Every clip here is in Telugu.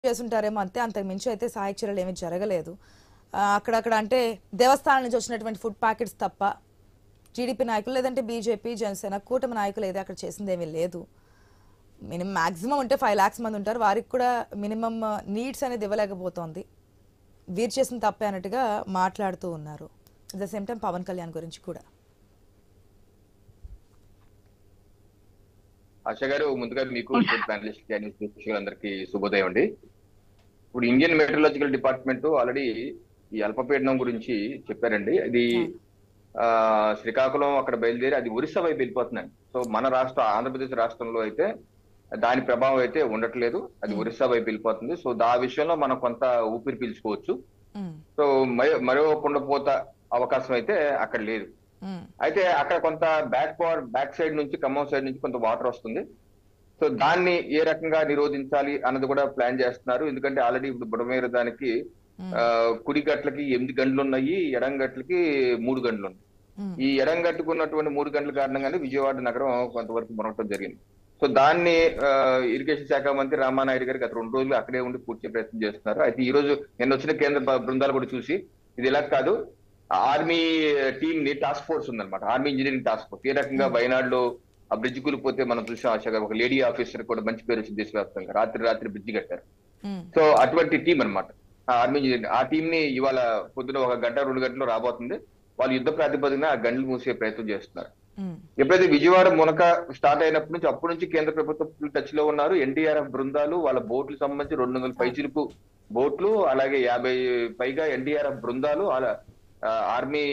చేసుంటారేమో అంతే అంతకు మించి అయితే సహాయక చర్యలు ఏమీ జరగలేదు ఆ, అక్కడక్కడ అంటే దేవస్థానం నుంచి వచ్చినటువంటి ఫుడ్ ప్యాకెట్స్ తప్ప టీడీపీ నాయకులు లేదంటే బీజేపీ జనసేన కూటమి నాయకులు ఏదో అక్కడ చేసింది ఏమీ లేదు మినిమం మాక్సిమం ఉంటే ఫైవ్ ల్యాక్స్ మంది ఉంటారు వారికి కూడా మినిమం నీడ్స్ అనేది ఇవ్వలేకపోతోంది వీరు చేసిన తప్పే అన్నట్టుగా మాట్లాడుతూ ఉన్నారు at the same time Pawan Kalyan గురించి కూడా ఆశ గారు ముందుగా మీకు ప్యానలిస్ట్ ప్రేక్షకులందరికీ శుభోదయం అండి ఇప్పుడు ఇండియన్ మెట్రలాజికల్ డిపార్ట్మెంట్ ఆల్రెడీ ఈ అల్పపీడనం గురించి చెప్పారండి అది ఆ శ్రీకాకుళం అక్కడ బయలుదేరి అది ఒరిస్సా వైపు వెళ్ళిపోతుందండి సో మన రాష్ట్ర ఆంధ్రప్రదేశ్ రాష్ట్రంలో అయితే దాని ప్రభావం అయితే ఉండట్లేదు అది ఒరిస్సా వైపు వెళ్ళిపోతుంది సో దా విషయంలో మనం కొంత ఊపిరి పీల్చుకోవచ్చు ఉమ్, సో మరో మరో కుండపోత అవకాశం అయితే అక్కడ లేదు ఉమ్, అయితే అక్కడ కొంత బ్యాక్ పవర్ బ్యాక్ సైడ్ నుంచి ఖమ్మం సైడ్ నుంచి కొంత వాటర్ వస్తుంది సో దాన్ని ఏ రకంగా నిరోధించాలి అన్నది కూడా ప్లాన్ చేస్తున్నారు ఎందుకంటే ఆల్రెడీ ఇప్పుడు బుడమేరు దానికి ఉమ్, ఆ, కుడి గట్లకి ఎనిమిది గంటలు ఉన్నాయి ఎడం గట్లకి మూడు గంటలు ఉన్నాయి ఉమ్, ఈ ఎడం గట్టుకున్నటువంటి మూడు గంటల కారణంగానే విజయవాడ నగరం కొంతవరకు మునగటం జరిగింది సో దాన్ని ఆ, ఇరిగేషన్ శాఖ మంత్రి రామానాయుడు గారు గత రెండు రోజులు అక్కడే ఉండి పూర్తి ప్రయత్నం చేస్తున్నారు అయితే ఈ రోజు నిన్న వచ్చిన కేంద్ర బ- బృందాలు కూడా చూసి ఇది ఇలా కాదు ఆర్మీ టీమ్ ని టాస్క్ ఫోర్స్ ఉందన్నమాట ఆర్మీ ఇంజనీరింగ్ టాస్క్ ఫోర్స్ ఏ రకంగా వైనాడులో ఆ బ్రిడ్జ్ కూలిపోతే మనం చూసాం ఆశ గారు ఒక లేడీ ఆఫీసర్ కూడా మంచి పేరు వచ్చింది దేశవ్యాప్తంగా రాత్రి రాత్రి బ్రిడ్జ్ కట్టారు ఉమ్, సో అటువంటి టీం అన్నమాట ఆ ఆర్మీ ఇంజనీరింగ్ ఆ టీం ని ఇవాళ పొద్దున ఒక గంట రెండు గంటలు రాబోతుంది వాళ్ళు యుద్ధ ప్రాతిపదికన ఆ గంటలు మూసే ప్రయత్నం చేస్తున్నారు ఉమ్, ఎప్పుడైతే విజయవాడ మునక స్టార్ట్ అయినప్పటి నుంచి అప్పటి నుంచి కేంద్ర ప్రభుత్వం టచ్ లో ఉన్నారు ఎన్డీఆర్ఎఫ్ బృందాలు వాళ్ళ బోట్లు సంబంధించి రెండు వందల పైచిలుకు బోట్లు అలాగే యాభై పైగా ఎన్డీఆర్ఎఫ్ బృందాలు అలా ఆ, ఆర్మీ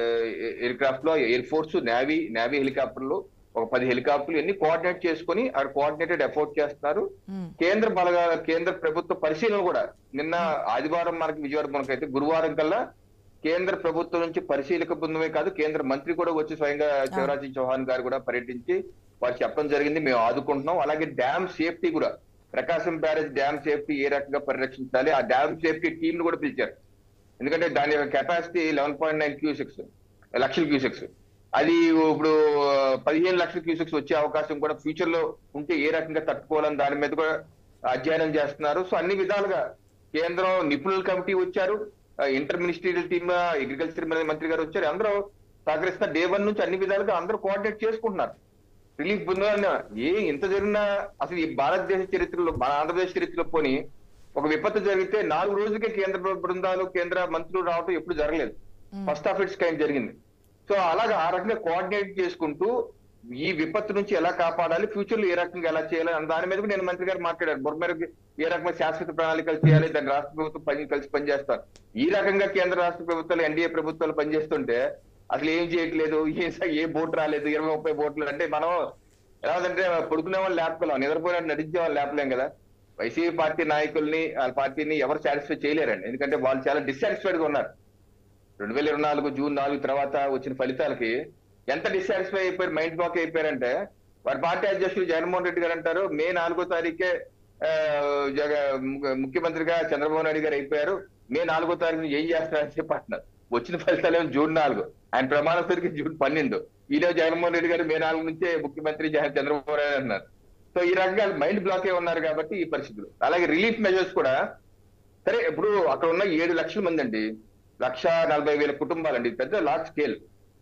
ఎయిర్ క్రాఫ్ట్ లో ఎయిర్ ఫోర్స్ నేవీ నేవీ హెలికాప్టర్లు ఒక పది హెలికాప్టర్లు ఇవన్నీ కోఆర్డినేట్ చేసుకుని ఆ కోఆర్డినేటెడ్ ఎఫోర్ట్ చేస్తున్నారు ఉమ్, కేంద్ర బలగా కేంద్ర ప్రభుత్వ పరిశీలన కూడా నిన్న ఆదివారం మనకి విజయవాడ మనకైతే గురువారం కల్లా కేంద్ర ప్రభుత్వం నుంచి పరిశీలక బృందమే కాదు కేంద్ర మంత్రి కూడా వచ్చి స్వయంగా శివరాజ్ సింగ్ చౌహాన్ గారు కూడా పర్యటించి వారు చెప్పడం జరిగింది మేము ఆదుకుంటున్నాం అలాగే డ్యామ్ సేఫ్టీ కూడా ప్రకాశం బ్యారేజ్ డ్యామ్ సేఫ్టీ ఏ రకంగా పరిరక్షించాలి ఆ డ్యామ్ సేఫ్టీ టీం ను కూడా పిలిచారు ఎందుకంటే దాని యొక్క capacity eleven point nine cusecs లక్షల క్యూసెక్స్ అది ఇప్పుడు పదిహేను లక్షల క్యూసెక్స్ వచ్చే అవకాశం కూడా ఫ్యూచర్ లో ఉంటే ఏ రకంగా తట్టుకోవాలని దాని మీద కూడా అధ్యయనం చేస్తున్నారు సో అన్ని విధాలుగా కేంద్రం నిపుణుల కమిటీ వచ్చారు ఇంటర్ మినిస్ట్రియల్ టీమ్ అగ్రికల్చర్ మంత్రి గారు వచ్చారు అందరూ సహకరిస్తున్న డే వన్ నుంచి అన్ని విధాలుగా అందరూ కోఆర్డినేట్ చేసుకుంటున్నారు రిలీఫ్ బృందాలన్న ఏ ఇంత జరిగినా అసలు ఈ భారతదేశ చరిత్రలో మన ఆంధ్రప్రదేశ్ చరిత్రలో పోని ఒక విపత్తు జరిగితే నాలుగు రోజులకే కేంద్ర బృందాలు కేంద్ర మంత్రులు రావటం ఎప్పుడు జరగలేదు ఫస్ట్ ఆఫ్ ఇట్స్ కైండ్ జరిగింది సో అలాగా ఆ రకంగా కోఆర్డినేట్ చేసుకుంటూ ఈ విపత్తు నుంచి ఎలా కాపాడాలి ఫ్యూచర్ లో ఏ రకంగా ఎలా చేయాలి అన్న దాని మీద కూడా నేను మంత్రి గారు మాట్లాడారు బొమ్మేరకు ఏ రకంగా శాశ్వత ప్రణాళికలు చేయాలి దాని రాష్ట్ర ప్రభుత్వం పని కలిసి పనిచేస్తారు ఈ రకంగా కేంద్ర రాష్ట్ర ప్రభుత్వాలు ఎన్డీఏ ప్రభుత్వాలు పనిచేస్తుంటే అసలు ఏం చేయట్లేదు ఏ స- ఏ బోట్ రాలేదు ఇరవై ముప్పై బోట్లు అంటే మనం ఎలా ఉందంటే పడుకునే వాళ్ళు లేపలేం నిద్రపోయినట్టు నటించే వాళ్ళు లేపలేం కదా వైసీపీ పార్టీ నాయకుల్ని వాళ్ళ పార్టీని ఎవరు సాటిస్ఫై చేయలేరండి ఎందుకంటే వాళ్ళు చాలా డిస్సాటిస్ఫైడ్ గా ఉన్నారు రెండు వేల ఇరవై నాలుగు జూన్ నాలుగు తర్వాత వచ్చిన ఫలితాలకి ఎంత డిస్సాటిస్ఫై అయిపోయారు మైండ్ బ్లాక్ అయిపోయారంటే వారి పార్టీ అధ్యక్షులు జగన్మోహన్ రెడ్డి గారు అంటారు మే నాలుగో తారీఖే ఆ, జగ ము- ముఖ్యమంత్రిగా చంద్రబాబు నాయుడు గారు అయిపోయారు మే నాలుగో తారీఖు ఏం చేస్తున్నారని చెప్పి అంటున్నారు వచ్చిన ఫలితాలు ఏమో జూన్ నాలుగు ఆయన ప్రమాణ స్వీకరికి జూన్ పన్నెండు ఈ రోజు జగన్మోహన్ రెడ్డి గారు మే నాలుగు నుంచే ముఖ్యమంత్రి జగన్ చంద్రబాబు నాయుడు అన్నారు సో ఈ రకంగా మైండ్ బ్లాక్ అయి ఉన్నారు కాబట్టి ఈ పరిస్థితులు అలాగే రిలీఫ్ మెజర్స్ కూడా సరే ఇప్పుడు అక్కడ ఉన్న ఏడు లక్షల మంది అండి లక్ష నలభై వేల కుటుంబాలండి పెద్ద లార్జ్ స్కేల్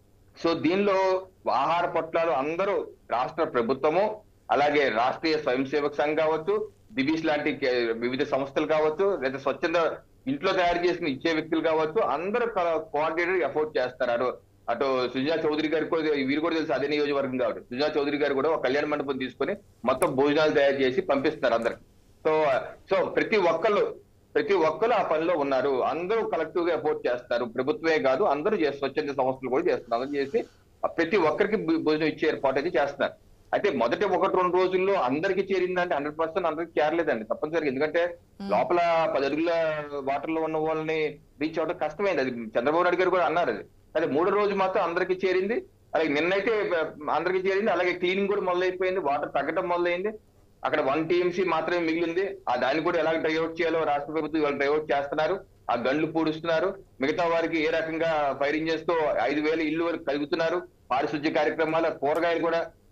సో దీనిలో ఆహార పొట్లాలు అందరూ రాష్ట్ర ప్రభుత్వము అలాగే రాష్ట్రీయ స్వయం సేవక్ సంఘ్ కావచ్చు దివీస్ లాంటి కే- వివిధ సంస్థలు కావచ్చు లేదా స్వచ్ఛంద ఇంట్లో తయారు చేసిన ఇచ్చే వ్యక్తులు కావచ్చు అందరూ కోఆర్డినేటర్ ఎఫోర్ట్ చేస్తున్నారు అటు సుజనా చౌదరి గారు కూడా వీరు కూడా తెలుసు అదే నియోజకవర్గం కాబట్టి సుజనా చౌదరి గారు కూడా ఒక కళ్యాణ మండపం తీసుకొని మొత్తం భోజనాలు తయారు చేసి పంపిస్తున్నారు అందరికి సో సో ప్రతి ఒక్కళ్ళు ప్రతి ఒక్కరు ఆ పనిలో ఉన్నారు అందరూ కలెక్టివ్ గా ఎఫోర్ట్ చేస్తారు ప్రభుత్వమే కాదు అందరూ చేస్తారు స్వచ్ఛంద సంస్థలు కూడా చేస్తున్నారు అందరూ చేసి ఆ ప్రతి ఒక్కరికి భో- భోజనం ఇచ్చే ఏర్పాటు అయితే చేస్తున్నారు అయితే మొదటి ఒకటి రెండు రోజుల్లో అందరికి చేరిందంటే హండ్రెడ్ పర్సెంట్ అందరికి చేరలేదండి తప్పనిసరిగా ఎందుకంటే లోపల పది అడుగుల వాటర్ లో ఉన్న వాళ్ళని రీచ్ అవడం కష్టమైంది అది చంద్రబాబు నాయుడు గారు కూడా అన్నారు అది అదే మూడో రోజు మాత్రం అందరికి చేరింది అలాగే నిన్నైతే ఆ, అందరికి చేరింది అలాగే క్లీనింగ్ కూడా మొదలైపోయింది వాటర్ తగ్గడం మొదలైంది అక్కడ వన్ టీఎంసీ మాత్రమే మిగిలింది ఆ దాన్ని కూడా ఎలా డ్రైఅవుట్ చేయాలో రాష్ట్ర ప్రభుత్వం ఇవాళ డ్రైఅవుట్ చేస్తున్నారు ఆ గన్లు పూడుస్తున్నారు మిగతా వారికి ఏ రకంగా ఫైరింగ్ చేస్తూ ఐదు వేల ఇల్లు వరకు కలుగుతున్నారు పారిశుద్ధ్య కార్యక్రమాలు కూరగాయలు కూడా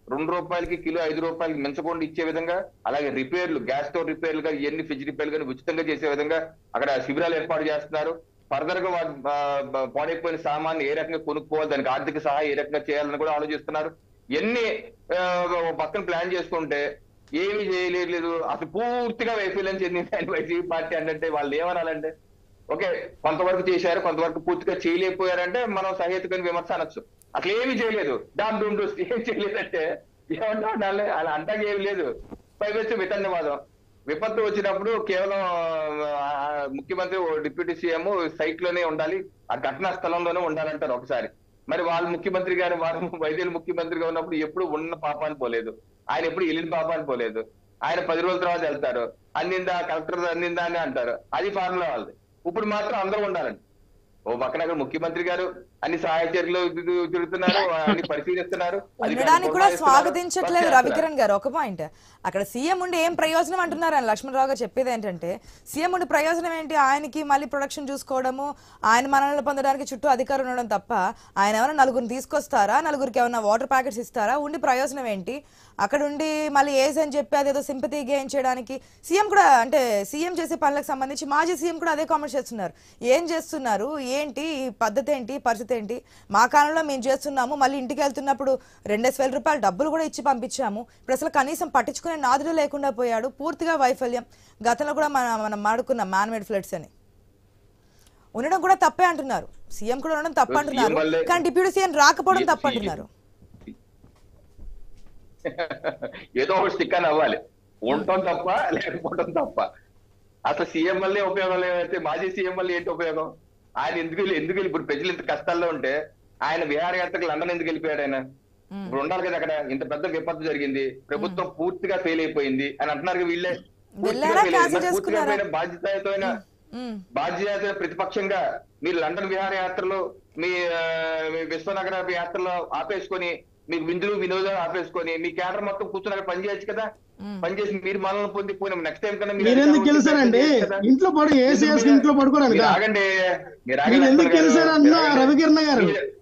రెండు రూపాయలకి కిలో ఐదు రూపాయలకి మించకుండా ఇచ్చే విధంగా అలాగే రిపేర్లు గ్యాస్ స్టవ్ రిపేర్లు కానీ ఎన్ని ఫ్రిడ్జ్ రిపేర్లు కానీ ఉచితంగా చేసే విధంగా అక్కడ శిబిరాలు ఏర్పాటు చేస్తున్నారు ఫర్దర్ గా వా- బా- బా- పాడైపోయిన సామాన్ని ఏ రకంగా కొనుక్కోవాలి దానికి ఆర్థిక సహాయం ఏ రకంగా చేయాలని కూడా ఆలోచిస్తున్నారు ఎన్ని ఆ, ఒక పక్కన ప్లాన్ చేసుకుంటే ఏమి చేయలేదు అసలు పూర్తిగా వైఫల్యం చెందింది అని వైసీపీ పార్టీ అంటే వాళ్ళు ఏమనాలంటే ఓకే కొంతవరకు చేశారు కొంతవరకు పూర్తిగా చేయలేకపోయారంటే మనం సహేతుకని విమర్శ అనొచ్చు అసలు ఏమీ చేయలేదు దాని దుండు ఏం చేయలేదంటే ఏమంటా ఉండాలి అలా అంటాక ఏమి లేదు పైవచ్చి వితండవాదం విపత్తు వచ్చినప్పుడు కేవలం ఆ, ముఖ్యమంత్రి ఓ డిప్యూటీ సీఎం సైట్ లోనే ఉండాలి ఆ ఘటనా స్థలంలోనే ఉండాలంటారు ఒకసారి మరి వాళ్ళు ముఖ్యమంత్రి గారు వారు వైద్యులు ముఖ్యమంత్రిగా ఉన్నప్పుడు ఎప్పుడు ఉన్న పాపాన్ని పోలేదు ఆయన ఎప్పుడు వెళ్ళిన పాపాన్ని పోలేదు ఆయన పది రోజుల తర్వాత వెళ్తారు అందిందా కలెక్టర్ అందిందా అని అంటారు అది ఫార్ములా వాళ్ళది ఇప్పుడు మాత్రం అందరూ ఉండాలండి ఓ పక్కన అక్కడ ముఖ్యమంత్రి గారు అన్ని సహాయ చర్యలు తిరుగు- తిరుగుతున్నారు అన్ని పరిశీలిస్తున్నారు అధికారులు ఉండడానికి కూడా పురమాయిస్తున్నారు, స్వాగతించట్లేదు చేస్తున్నారు. రవికిరణ్ గారు ఒక పాయింట్ అక్కడ సీఎం ఉండి ఏం ప్రయోజనం అంటున్నారు అని లక్ష్మణరావు గారు చెప్పేది ఏంటంటే సీఎం ఉండి ప్రయోజనం ఏంటి ఆయనకి మళ్ళీ ప్రొడక్షన్ చూసుకోవడము ఆయన మనల్ని పొందడానికి చుట్టూ అధికారం ఉండడం తప్ప ఆయన ఏమైనా నలుగురిని తీసుకొస్తారా నలుగురికి ఏమైనా వాటర్ ప్యాకెట్స్ ఇస్తారా ఉండి ప్రయోజనం ఏంటి అక్కడ ఉండి మళ్ళీ ఏజ్ అని చెప్పి అదేదో సింపతి గెయిన్ చేయడానికి సీఎం కూడా అంటే సీఎం చేసే పనులకు సంబంధించి మాజీ సీఎం కూడా అదే కామెంట్ చేస్తున్నారు ఏం చేస్తున్నారు ఏంటి ఈ పద్ధతి ఏంటి పరిస్థితి ఏంటి మా కాలంలో మేము చేస్తున్నాము మళ్ళీ ఇంటికి వెళ్తున్నప్పుడు రెండేసి వేల రూపాయలు డబ్బులు కూడా ఇచ్చి పంపించాము ఇప్పుడు అసలు కనీసం పట్టించుకునే నాదుడు లేకుండా పోయాడు పూర్తిగా వైఫల్యం గతంలో కూడా మన మనం మాడుకున్నాం మ్యాన్మేడ్ ఫ్లడ్స్ అని ఉండడం కూడా తప్పే అంటున్నారు సీఎం కూడా ఉండడం తప్పు సీఎం అంటున్నారు వల్లే- కానీ డిప్యూటీ సీఎం రాకపోవడం సీ- తప్పు సీ- అంటున్నారు ఏదో ఒకటి స్టిక్ అని అవ్వాలి ఉండటం తప్ప లేకపోవడం తప్ప అసలు సీఎం వల్లే ఉపయోగం లేకపోతే మాజీ సీఎం వల్ల ఏంటి ఉపయోగం ఆయన ఎందుకు వెళ్ళి- ఎందుకు వెళ్ళి- ఇప్పుడు ప్రజలు ఇంత కష్టాల్లో ఉంటే ఆయన విహారయాత్రకు లండన్ ఎందుకు వెళ్ళిపోయాడు ఆయన ఇప్పుడు ఉండాలి కదా అక్కడ ఇంత పెద్ద విపత్తు జరిగింది ప్రభుత్వం పూర్తిగా ఫెయిల్ అయిపోయింది అని అంటున్నారు కదా వీళ్ళే పూర్తిగా వెళ్ళారా? fail అయింది. cancel మరి పూర్తిగా చేసుకున్నారా? fail అయిన బాధ్యతయుతమైన ఉమ్. బాధ్యత ప్రతిపక్షంగా మీరు లండన్ విహారయాత్రలు మీ ఆ, మీ విశ్వనగర యాత్రలో ఆపేసుకొని మీకు విందులు వినోదాలు ఆపేసుకొని మీ కేడర్ మొత్తం కూర్చొని అక్కడ పని చేయొచ్చు కదా పనిచేసి మీరు మనల్ని పొంది పోయిన నెక్స్ట్ టైం కన్నా మీరు ఎందుకు గెలిచారండి ఇంట్లో పడు ఏసీ వేసుకుని ఇంట్లో పడుకోవడానికి మీరు ఆగండి మీరు మీరు ఎందుకు గెలిచారు అన్నా రవికిరణ్ గారు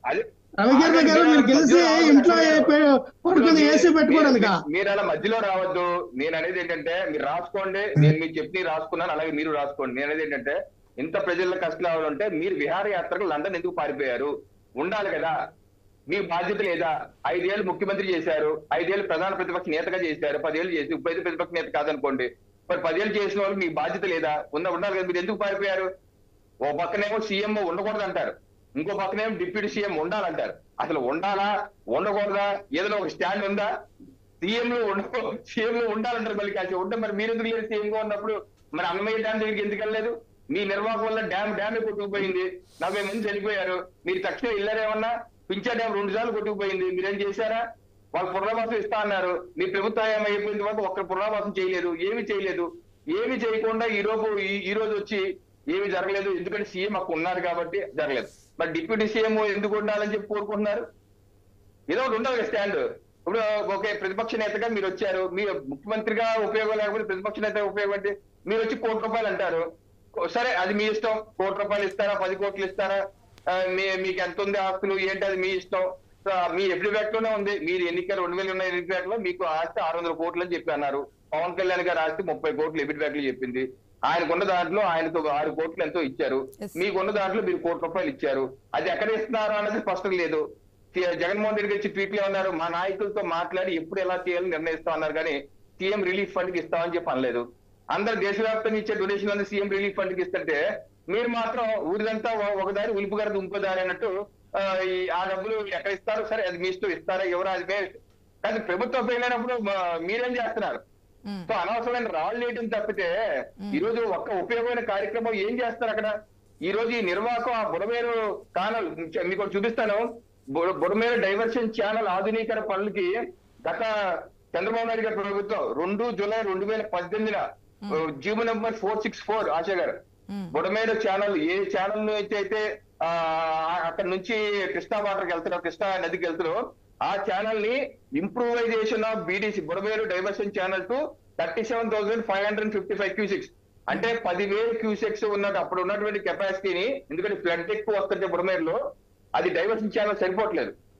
రవికిరణ్ గారు మీరు గెలిచి ఇంట్లో ఏ పె- పడుకుని ఏసీ పెట్టుకోవడానికా మీరు అలా మధ్యలో రావద్దు నేను అనేది ఏంటంటే మీరు రాసుకోండి నేను మీకు చెప్పి రాసుకున్నాను అలాగే మీరు రాసుకోండి నేను అనేది ఏంటంటే ఇంత ప్రజల కష్టం అవ్వాలంటే మీరు విహారయాత్రకు లండన్ ఎందుకు పారిపోయారు ఉండాలి కదా మీ బాధ్యత లేదా ఐదేళ్ళు ముఖ్యమంత్రి చేశారు ఐదేళ్ళు ప్రధాన ప్రతిపక్ష నేతగా చేశారు పదేళ్ళు చేసి ఇప్పుడు ప్రతిపక్ష నేత కాదనుకోండి మరి పదేళ్ళు చేసిన వాళ్ళు మీ బాధ్యత లేదా ఉందా ఉండాలి కదా మీరు ఎందుకు పారిపోయారు ఓ పక్కనేమో సీఎం ఉండకూడదు అంటారు ఇంకో పక్కనేమో డిప్యూటీ సీఎం ఉండాలంటారు అసలు ఉండాలా ఉండకూడదా ఏదైనా ఒక స్టాండ్ ఉందా సీఎం లో ఉండకో సీఎం లో ఉండాలంటారు మళ్ళీ కాసి ఉంటే మరి మీరు ఎందుకు లేరు సీఎం గా ఉన్నప్పుడు మరి అన్నమయ్య డ్యామ్ దగ్గరికి ఎందుకు వెళ్ళలేదు మీ నిర్వాహకం వల్ల డ్యామ్ డ్యామే కొట్టుకుపోయింది నలభై మంది చనిపోయారు మీరు తక్షణం వెళ్ళారేమన్నా పించా డ్యామ్ రెండు సార్లు కొట్టుకుపోయింది మీరేం చేశారా వాళ్ళు పునరావాసం ఇస్తా అన్నారు మీ ప్రభుత్వం అయిపోయిన తర్వాత ఒక్క పునరావాసం చేయలేదు ఏమి చేయలేదు ఏమి చేయకుండా ఈ రోజు ఈ- ఈ రోజు వచ్చి ఏమి జరగలేదు ఎందుకంటే సీఎం అక్కడ ఉన్నారు కాబట్టి జరగలేదు మరి డిప్యూటీ సీఎం ఎందుకు ఉండాలని చెప్పి కోరుకుంటున్నారు ఏదో ఒకటి ఉండాలి కదా స్టాండ్ ఇప్పుడు ఓకే ప్రతిపక్ష నేతగా మీరు వచ్చారు మీ ముఖ్యమంత్రిగా ఉపయోగం లేకపోతే ప్రతిపక్ష నేత ఉపయోగం అంటే మీరు వచ్చి కోటి రూపాయలు అంటారు సరే అది మీ ఇష్టం కోటి రూపాయలు ఇస్తారా పది కోట్లు ఇస్తారా ఆ, మీ మీకు ఎంత ఉంది ఆస్తులు ఏంటి అది మీ ఇష్టం సో, మీ ఎఫ్డిబ్యాక్ లోనే ఉంది మీరు ఎన్నికలు రెండు వేలు ఉన్న ఎఫ్డిబ్యాక్ లో మీకు ఆస్తి ఆరు వందల కోట్లు అని చెప్పి అన్నారు పవన్ కళ్యాణ్ గారి ఆస్తి ముప్పై కోట్లు ఎఫ్డిబ్యాక్ లో చెప్పింది ఆయనకున్న దాంట్లో ఆయనకు ఆరు కోట్లు ఎంతో ఇచ్చారు Yes. మీకున్న దాంట్లో మీరు కోటి రూపాయలు ఇచ్చారు అది ఎక్కడ ఇస్తున్నారు అన్నది స్పష్టం లేదు సి- జగన్మోహన్ రెడ్డి వచ్చి ట్వీట్ లో ఉన్నారు మా నాయకులతో మాట్లాడి ఎప్పుడు ఎలా చేయాలని నిర్ణయిస్తాం అన్నారు కానీ సీఎం రిలీఫ్ ఫండ్ కి ఇస్తామని చెప్పి అనలేదు అందరు దేశవ్యాప్తంగా ఇచ్చే డొనేషన్ అన్ని సీఎం రిలీఫ్ ఫండ్ కి ఇస్తుంటే మీరు మాత్రం ఊరిదంతా ఒ- ఒకదారి ఉలుపు గారి ఇంకో దారి అన్నట్టు ఆ, ఈ ఆ డబ్బులు ఎక్కడ ఇస్తారు సరే అది మీ ఇష్టం ఇస్తారా ఎవరు అది మే కానీ ప్రభుత్వం ఫెయిల్ అయినప్పుడు మా- మీరేం చేస్తున్నారు ఉమ్. సో అనవసరమైన రాళ్ళు వేయటం తప్పితే ఈ రోజు ఒక్క ఉపయోగమైన కార్యక్రమం ఏం చేస్తారు అక్కడ ఈ రోజు ఈ నిర్వాహకం ఆ బుడమేరు ఛానల్ మీకు ఒకటి చూపిస్తాను బుడ- బుడమేరు డైవర్షన్ ఛానల్ ఆధునీకరణ పనులకి గత చంద్రబాబు నాయుడు గారి ప్రభుత్వం రెండు జూలై రెండు వేల పద్దెనిమిదిన GO number four six four Asha గారు ఉమ్. బుడమేరు ఛానల్ ఏ ఛానల్ నుంచి అయితే ఆ అక్కడ నుంచి కృష్ణా వాటర్కి వెళ్తున్నారో కృష్ణా నదికి వెళ్తున్నారో ఆ ఛానల్ ని improvisation of BDC Budameru diversion channel to thirty seven thousand five hundred fifty five cusecs అంటే పదివేలు క్యూసెక్స్ ఉన్నట్టు అప్పుడు ఉన్నటువంటి కెపాసిటీని ఎందుకంటే ఫ్లడ్ ఎక్కువ వస్తుంటే బుడమేరులో అది డైవర్షన్ ఛానల్ సరిపోవట్లేదు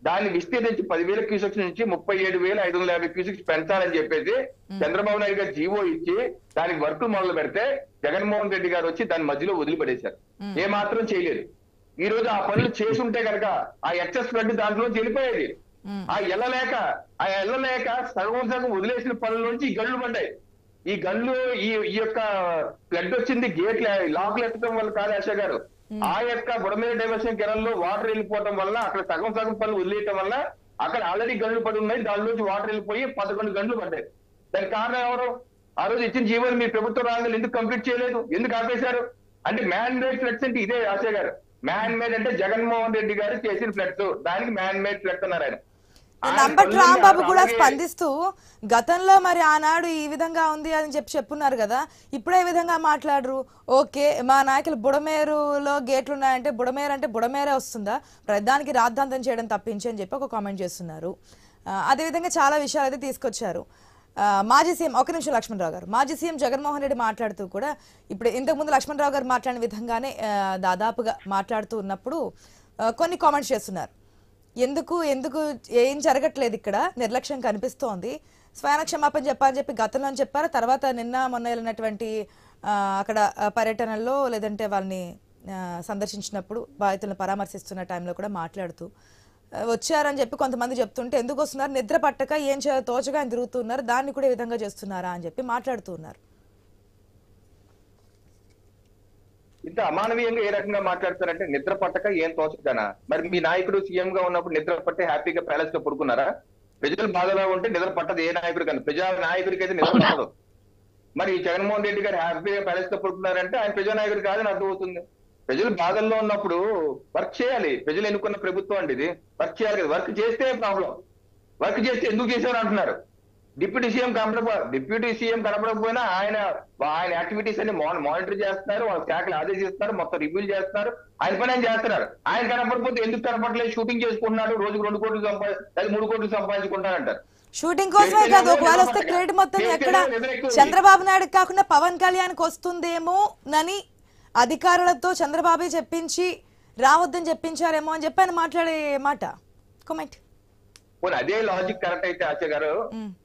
దాన్ని విస్తీర్ణించి పదివేల క్యూసెక్స్ నుంచి ముప్పై ఏడు వేల ఐదు వందల యాభై క్యూసెక్స్ పెంచాలని చెప్పేసి చంద్రబాబు నాయుడు గారు జీవో ఇచ్చి దానికి వర్క్ మొదలు పెడితే జగన్మోహన్ రెడ్డి గారు వచ్చి దాని మధ్యలో వదిలిపడేశారు ఏ మాత్రం చేయలేదు ఈ రోజు ఆ పనులు చేసి ఉంటే కనుక ఆ ఎక్సెస్ ఫ్లడ్ దాంట్లో వెళ్ళిపోయేది ఆ ఎల్లలేక ఆ ఎల్లలేక సగం సగం వదిలేసిన పనుల నుంచి ఈ గళ్ళు పడ్డాయి ఈ గళ్ళు ఈ ఈ యొక్క ఫ్లడ్ వచ్చింది గేట్ లాక్లు ఎత్తడం వల్ల కాదు ఆశ గారు ఆ యొక్క బుడమేర డైవర్షన్ కెరల్లో వాటర్ వెళ్ళిపోవడం వల్ల అక్కడ సగం సగం పనులు వదిలేయటం వల్ల అక్కడ ఆల్రెడీ గంటలు పడి ఉన్నాయి దానిలోంచి వాటర్ వెళ్ళిపోయి పదకొండు గంటలు పడ్డాయి దానికి కారణం ఎవరు ఆ రోజు ఇచ్చిన జీవోని మీ ప్రభుత్వ రంగాలు ఎందుకు కంప్లీట్ చేయలేదు ఎందుకు ఆపేశారు అంటే మ్యాన్ మేడ్ ఫ్లడ్స్ అంటే ఇదే ఆశ గారు మ్యాన్ మేడ్ అంటే జగన్మోహన్ రెడ్డి గారు చేసిన ఫ్లడ్స్ దానికి మ్యాన్ మేడ్ ఫ్లడ్స్ అన్నారు ఆయన ఆయన నంబట్ పనులు రాంబాబు కూడా అలాగే- స్పందిస్తూ గతంలో మరి ఆనాడు ఈ విధంగా ఉంది అని చెప్పి చెప్పున్నారు కదా ఇప్పుడే ఈ విధంగా మాట్లాడరు ఓకే మా నాయకులు బుడమేరులో గేట్లు ఉన్నాయంటే బుడమేరు అంటే బుడమేరే వస్తుందా ప్రధానికి రాద్ధాంతం చేయడం తప్పించి అని చెప్పి ఒక కామెంట్ చేస్తున్నారు ఆ, అదేవిధంగా చాలా విషయాలు అయితే తీసుకొచ్చారు ఆ, మాజీ సీఎం ఒక నిమిషం లక్ష్మణరావు గారు మాజీ సీఎం జగన్మోహన్ రెడ్డి మాట్లాడుతూ కూడా ఇప్పుడు ఇంతకుముందు లక్ష్మణరావు గారు మాట్లాడిన విధంగానే ఆ, దాదాపుగా మాట్లాడుతూ ఉన్నప్పుడు ఆ, కొన్ని కామెంట్స్ చేస్తున్నారు ఎందుకు ఎందుకు ఏం జరగట్లేదు ఇక్కడ నిర్లక్ష్యం కనిపిస్తోంది స్వయాన క్షమాపణ చెప్పాలని చెప్పి గతంలో చెప్పారు తర్వాత నిన్న మొన్న వెళ్ళినటువంటి ఆ, అక్కడ ఆ, పర్యటనల్లో లేదంటే వాళ్ళని ఆ, సందర్శించినప్పుడు బాధితులను పరామర్శిస్తున్న టైంలో కూడా మాట్లాడుతూ ఆ, వచ్చారని చెప్పి కొంతమంది చెప్తుంటే ఎందుకు వస్తున్నారు నిద్ర పట్టక ఏం చేయాలో తోచగా ఆయన తిరుగుతున్నారు దాన్ని కూడా ఈ విధంగా చేస్తున్నారా అని చెప్పి మాట్లాడుతూ ఉన్నారు ఇంత అమానవీయంగా ఏ రకంగా మాట్లాడతారంటే నిద్ర పట్టక ఏం తోచదనా మరి మీ నాయకుడు సీఎం గా ఉన్నప్పుడు నిద్ర పట్టి హ్యాపీగా ప్యాలెస్ లో పడుకున్నారా ప్రజలు బాధలో ఉంటే నిద్ర పట్టదు ఏ నాయకుడు కానీ ప్రజా నాయకుడికి అయితే నిద్ర పట్టదు మరి ఈ జగన్మోహన్ రెడ్డి గారు హ్యాపీగా ప్యాలెస్ లో పడుకున్నారంటే ఆయన ప్రజా నాయకుడు కాదని అర్థమవుతుంది ప్రజలు బాధల్లో ఉన్నప్పుడు వర్క్ చేయాలి ప్రజలు ఎన్నుకున్న ప్రభుత్వం అండి ఇది వర్క్ చేయాలి కదా వర్క్ చేస్తే ప్రాబ్లం వర్క్ చేస్తే ఎందుకు చేశారు అంటున్నారు డిప్యూటీ సీఎం కనపడ డిప్యూటీ సీఎం కనపడకపోయినా ఆయన ఆయన యాక్టివిటీస్ అన్ని మానిటర్ చేస్తున్నారు వాళ్ళ శాఖలు ఆదేశిస్తున్నారు మొత్తం రివ్యూ చేస్తున్నారు ఆయన పని ఆయన చేస్తున్నారు ఆయన కనపడకపోతే ఎందుకు కనపడలేదు షూటింగ్ చేసుకుంటున్నాడు రోజుకు రెండు కోట్లు సంపాది లేదా మూడు కోట్లు సంపాదించుకుంటారంటారు షూటింగ్ కోసమే కాదు ఒకవేళ వస్తే క్రెడిట్ మొత్తం ఎక్కడ చంద్రబాబు నాయుడు కాకుండా పవన్ కళ్యాణ్కి వస్తుందేమో నని అధికారులతో చంద్రబాబే చెప్పించి రావద్దని చెప్పించారేమో అని చెప్పి ఆయన మాట్లాడే మాట కామెంట్ పోనీ అదే లాజిక్ కరెక్ట్ అయితే ఆచార్య గారు మ్.